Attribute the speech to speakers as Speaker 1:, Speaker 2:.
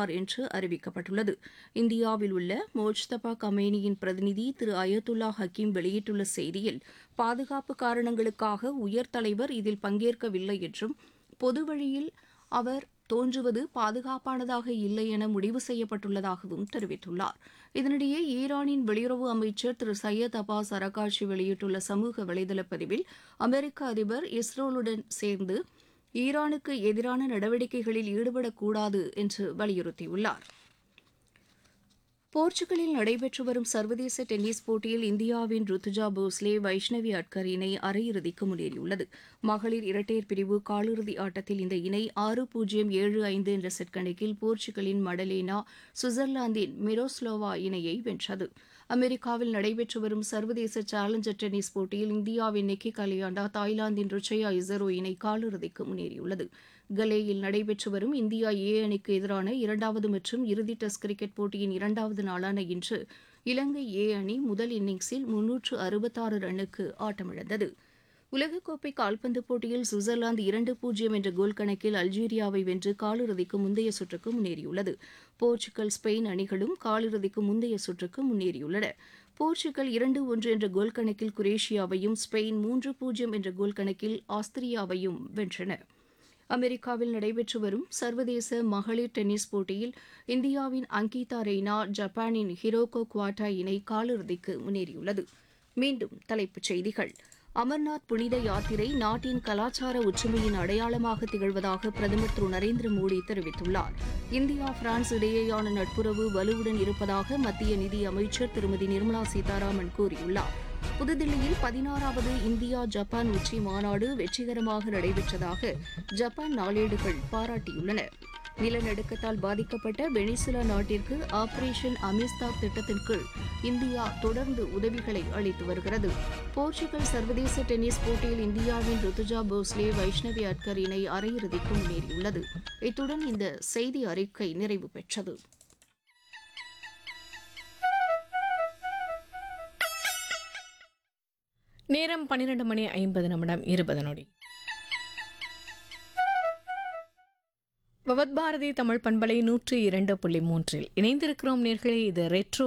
Speaker 1: வருகிறார் என்று அறிவிக்கப்பட்டுள்ளது இந்தியாவில் உள்ள மோஜ்தபா கமேனியின் பிரதிநிதி திரு அயத்துல்லா ஹக்கீம் வெளியிட்டுள்ள செய்தியில் பாதுகாப்பு காரணங்களுக்காக உயர் தலைவர் இதில் பங்கேற்கவில்லை என்றும் பொது வழியில் அவர் தோன்றுவது பாதுகாப்பானதாக இல்லை என முடிவு செய்யப்பட்டுள்ளதாகவும் தெரிவித்துள்ளார் இதனிடையே ஈரானின் வெளியுறவு அமைச்சர் திரு சையத் அப்பாஸ் அரகாட்சி வெளியிட்டுள்ள சமூக வலைதள பதிவில் அமெரிக்க அதிபர் இஸ்ரோலுடன் சேர்ந்து ஈரானுக்கு எதிரான நடவடிக்கைகளில் ஈடுபடக்கூடாது என்று வலியுறுத்தியுள்ளார் போர்ச்சுகலில் நடைபெற்று வரும் சர்வதேச டென்னிஸ் போட்டியில் இந்தியாவின் ருத்துஜா போஸ்லே வைஷ்ணவி அட்கர் இணை அரையிறுதிக்கு முன்னேறியுள்ளது மகளிர் இரட்டையர் பிரிவு காலிறுதி ஆட்டத்தில் இந்த இணை ஆறு பூஜ்ஜியம் ஏழு ஐந்து என்ற செட் கணக்கில் போர்ச்சுகலின் மடலேனா சுவிட்சர்லாந்தின் மிரோஸ்லோவா இணையை வென்றது அமெரிக்காவில் நடைபெற்று வரும் சர்வதேச சேலஞ்சர் டென்னிஸ் போட்டியில் இந்தியாவின் நிக்கி கலியாண்டா தாய்லாந்தின் ருச்சயா இசரோ இணை காலிறுதிக்கு முன்னேறியுள்ளது கலேயில் நடைபெற்று வரும் இந்தியா ஏ அணிக்கு எதிரான இரண்டாவது மற்றும் இறுதி டெஸ்ட் கிரிக்கெட் போட்டியின் இரண்டாவது நாளான இன்று இலங்கை ஏ அணி முதல் இன்னிங்ஸில் முன்னூற்று அறுபத்தாறு ரன்னுக்கு ஆட்டமிழந்தது உலகக்கோப்பை கால்பந்து போட்டியில் சுவிட்சர்லாந்து இரண்டு பூஜ்ஜியம் என்ற கோல் கணக்கில் அல்ஜீரியாவை வென்று காலிறுதிக்கு முந்தைய சுற்றுக்கு முன்னேறியுள்ளது போர்ச்சுகல் ஸ்பெயின் அணிகளும் காலிறுதிக்கு முந்தைய சுற்றுக்கு முன்னேறியுள்ளன போர்ச்சுகல் இரண்டு ஒன்று என்ற கோல் கணக்கில் குரேஷியாவையும் ஸ்பெயின் மூன்று பூஜ்ஜியம் என்ற கோல் கணக்கில் ஆஸ்திரியாவையும் வென்றன அமெரிக்காவில் நடைபெற்று வரும் சர்வதேச மகளிர் டென்னிஸ் போட்டியில் இந்தியாவின் அங்கிதா ரெய்னா ஜப்பானின் ஹிரோகோ குவாட்டா இணை காலிறுதிக்கு முன்னேறியுள்ளது மீண்டும் தலைப்புச் செய்திகள் அமர்நாத் புனித யாத்திரை நாட்டின் கலாச்சார ஒற்றுமையின் அடையாளமாக திகழ்வதாக பிரதமர் திரு நரேந்திர மோடி தெரிவித்துள்ளார் இந்தியா பிரான்ஸ் இடையேயான நட்புறவு வலுவுடன் இருப்பதாக மத்திய நிதி அமைச்சர் திருமதி நிர்மலா சீதாராமன் கூறியுள்ளார் புதுதில்லியில் பதினாறாவது இந்தியா ஜப்பான் உச்சி மாநாடு வெற்றிகரமாக நடைபெற்றதாக ஜப்பான் நாளேடுகள் பாராட்டியுள்ளன நிலநடுக்கத்தால் பாதிக்கப்பட்ட வெனிசுலா நாட்டிற்கு ஆபரேஷன் அமிஸ்தாப் திட்டத்தின் கீழ் இந்தியா தொடர்ந்து உதவிகளை அளித்து வருகிறது போர்ச்சுகல் சர்வதேச டென்னிஸ் போட்டியில் இந்தியாவின் ருத்துஜா போஸ்லே வைஷ்ணவி அட்கர் இணை அரையிறுதிக்கு முன்னேறியுள்ளது இத்துடன் இந்த செய்தி அறிக்கை நிறைவு பெற்றது
Speaker 2: நேரம் பன்னிரண்டு மணி ஐம்பது நிமிடம் இருபது நொடி பவத் பாரதி தமிழ் பண்பலை நூற்றி இரண்டு புள்ளி மூன்றில் இணைந்திருக்கிறோம் நேர்களே இது ரெட்ரோ